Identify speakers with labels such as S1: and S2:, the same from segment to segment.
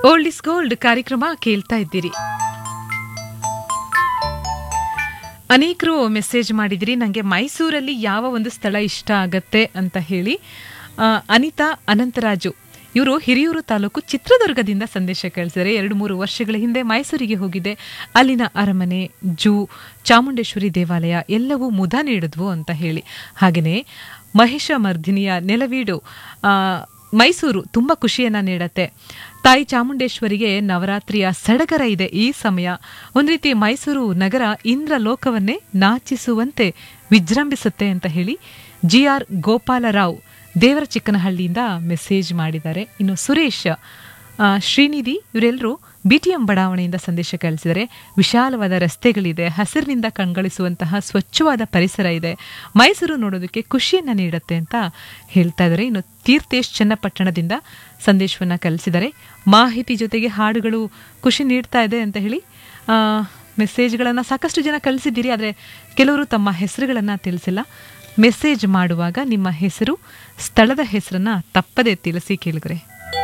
S1: old is gold ಕಾರ್ಯಕ್ರಮ ಕೇಳ್ತಾ ಇದ್ದೀರಿ ಅನೇಕರು ಮೆಸೇಜ್ ಮಾಡಿದಿರಿ ನನಗೆ ಮೈಸೂರಲ್ಲಿ ಯಾವ ಒಂದು ಸ್ಥಳ ಇಷ್ಟ ಆಗತ್ತೆ ಅಂತ ಹೇಳಿ ಆ, ಅನಿತಾ ಅನಂತರಾಜು ಇವರು ಹಿರಿಯೂರು ತಾಲೂಕು ಚಿತ್ರದುರ್ಗದಿಂದ ಸಂದೇಶ ಕಳಿಸಿದರೆ ಎರಡು ಮೂರು ವರ್ಷಗಳ ಹಿಂದೆ ಮೈಸೂರಿಗೆ ಹೋಗಿದ್ದೆ ಅಲ್ಲಿನ ಅರಮನೆ ಜೂ ಚಾಮುಂಡೇಶ್ವರಿ ದೇವಾಲಯ ಎಲ್ಲವೂ ಮುದ ನೀಡಿದ್ವು ಅಂತ ಹೇಳಿ ಹಾಗೆಯೇ ಮಹಿಷ ಮರ್ದಿನಿಯ ನೆಲವೀಡು ಆ, ಮೈಸೂರು ತುಂಬ ಖುಷಿಯನ್ನ ನೀಡತ್ತೆ ತಾಯಿ ಚಾಮುಂಡೇಶ್ವರಿಗೆ ನವರಾತ್ರಿಯ ಸಡಗರ ಇದೆ ಈ ಸಮಯ ಒಂದು ರೀತಿ ಮೈಸೂರು ನಗರ ಇಂದ್ರ ಲೋಕವನ್ನೇ ನಾಚಿಸುವಂತೆ ವಿಜೃಂಭಿಸುತ್ತೆ ಅಂತ ಹೇಳಿ ಜಿ ಆರ್ ಗೋಪಾಲರಾವ್ ದೇವರ ಚಿಕ್ಕನಹಳ್ಳಿಯಿಂದ ಮೆಸೇಜ್ ಮಾಡಿದ್ದಾರೆ ಇನ್ನು ಸುರೇಶ್ ಆ, ಶ್ರೀನಿಧಿ ಇವರೆಲ್ಲರೂ ಬಿ ಟಿ ಎಂ ಬಡಾವಣೆಯಿಂದ ಸಂದೇಶ ಕಳಿಸಿದರೆ ವಿಶಾಲವಾದ ರಸ್ತೆಗಳಿದೆ ಹಸಿರಿನಿಂದ ಕಣ್ಗಳಿಸುವಂತಹ ಸ್ವಚ್ಛವಾದ ಪರಿಸರ ಇದೆ ಮೈಸೂರು ನೋಡೋದಕ್ಕೆ ಖುಷಿಯನ್ನ ನೀಡುತ್ತೆ ಅಂತ ಹೇಳ್ತಾ ಇದ್ದಾರೆ ಇನ್ನು ತೀರ್ಥೇಶ್ ಚನ್ನಪಟ್ಟಣದಿಂದ ಸಂದೇಶವನ್ನ ಕಳಿಸಿದ್ದಾರೆ ಮಾಹಿತಿ ಜೊತೆಗೆ ಹಾಡುಗಳು ಖುಷಿ ನೀಡ್ತಾ ಇದೆ ಅಂತ ಹೇಳಿ ಆ, ಮೆಸೇಜ್ಗಳನ್ನು ಸಾಕಷ್ಟು ಜನ ಕಳಿಸಿದ್ದೀರಿ ಆದರೆ ಕೆಲವರು ತಮ್ಮ ಹೆಸರುಗಳನ್ನು ತಿಳಿಸಿಲ್ಲ ಮೆಸೇಜ್ ಮಾಡುವಾಗ ನಿಮ್ಮ ಹೆಸರು ಸ್ಥಳದ ಹೆಸರನ್ನ ತಪ್ಪದೆ ತಿಳಿಸಿ ಕೇಳಿದ್ರೆ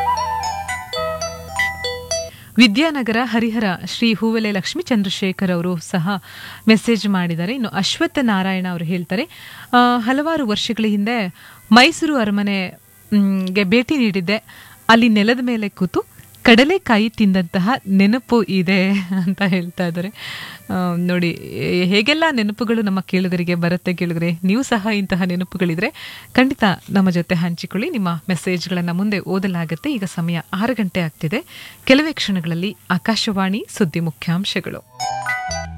S1: ವಿದ್ಯಾನಗರ ಹರಿಹರ ಶ್ರೀ ಹೂವೆಲೆ ಲಕ್ಷ್ಮೀ ಚಂದ್ರಶೇಖರ್ ಅವರು ಸಹ ಮೆಸೇಜ್ ಮಾಡಿದ್ದಾರೆ ಇನ್ನು ಅಶ್ವತ್ಥ ನಾರಾಯಣ ಅವರು ಹೇಳ್ತಾರೆ ಆ, ಹಲವಾರು ವರ್ಷಗಳ ಹಿಂದೆ ಮೈಸೂರು ಅರಮನೆ ಮ್, ಗೆ ಭೇಟಿ ನೀಡಿದ್ದೆ ಅಲ್ಲಿ ನೆಲದ ಮೇಲೆ ಕೂತು ಕಡಲೆಕಾಯಿ ತಿಂದಂತಹ ನೆನಪು ಇದೆ ಅಂತ ಹೇಳ್ತಾ ಇದ್ದಾರೆ ಆ, ನೋಡಿ ಏ- ಹೇಗೆಲ್ಲ ನೆನಪುಗಳು ನಮ್ಮ ಕೇಳುಗರಿಗೆ ಬರುತ್ತೆ ಕೇಳುಗರೆ ನೀವು ಸಹ ಇಂತಹ ನೆನಪುಗಳಿದ್ರೆ ಖಂಡಿತ ನಮ್ಮ ಜೊತೆ ಹಂಚಿಕೊಳ್ಳಿ ನಿಮ್ಮ ಮೆಸೇಜ್ಗಳನ್ನು ಮುಂದೆ ಓದಲಾಗುತ್ತೆ ಈಗ ಸಮಯ ಆರು ಗಂಟೆ ಆಗ್ತಿದೆ ಕೆಲವೇ ಕ್ಷಣಗಳಲ್ಲಿ ಆಕಾಶವಾಣಿ ಸುದ್ದಿ ಮುಖ್ಯಾಂಶಗಳು